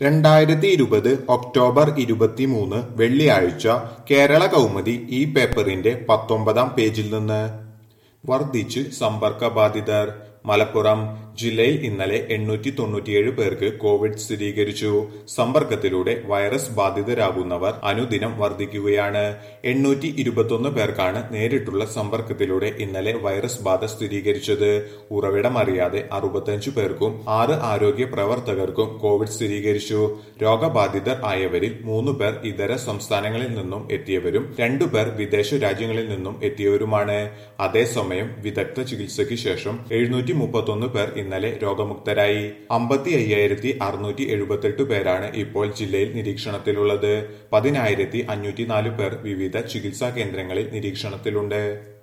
രണ്ടായിരത്തി ഇരുപത് ഒക്ടോബർ ഇരുപത്തിമൂന്ന് വെള്ളിയാഴ്ച കേരള കൗമുദി ഈ പേപ്പറിന്റെ പത്തൊമ്പതാം പേജിൽ നിന്ന് വർദ്ധിച്ച് സമ്പർക്ക ബാധിതർ മലപ്പുറം ജില്ലയിൽ ഇന്നലെ എണ്ണൂറ്റി തൊണ്ണൂറ്റിയേഴ് പേർക്ക് കോവിഡ് സ്ഥിരീകരിച്ചു സമ്പർക്കത്തിലൂടെ വൈറസ് ബാധിതരാകുന്നവർ അനുദിനം വർദ്ധിക്കുകയാണ് എണ്ണൂറ്റി ഇരുപത്തൊന്ന് പേർക്കാണ് നേരിട്ടുള്ള സമ്പർക്കത്തിലൂടെ ഇന്നലെ വൈറസ് ബാധ സ്ഥിരീകരിച്ചത് ഉറവിടം അറിയാതെ അറുപത്തഞ്ചു പേർക്കും ആറ് ആരോഗ്യ പ്രവർത്തകർക്കും കോവിഡ് സ്ഥിരീകരിച്ചു രോഗബാധിതർ ആയവരിൽ മൂന്ന് പേർ ഇതര സംസ്ഥാനങ്ങളിൽ നിന്നും എത്തിയവരും രണ്ടു പേർ വിദേശ രാജ്യങ്ങളിൽ നിന്നും എത്തിയവരുമാണ് അതേസമയം വിദഗ്ധ ചികിത്സയ്ക്ക് ശേഷം എഴുന്നൂറ്റി മുപ്പത്തൊന്ന് പേർ ഇന്നലെ രോഗമുക്തരായി അമ്പത്തി അയ്യായിരത്തി അറുന്നൂറ്റി എഴുപത്തെട്ട് പേരാണ് ഇപ്പോൾ ജില്ലയിൽ നിരീക്ഷണത്തിലുള്ളത് പതിനായിരത്തി അഞ്ഞൂറ്റി നാല് പേർ വിവിധ ചികിത്സാ കേന്ദ്രങ്ങളിൽ നിരീക്ഷണത്തിലുണ്ട്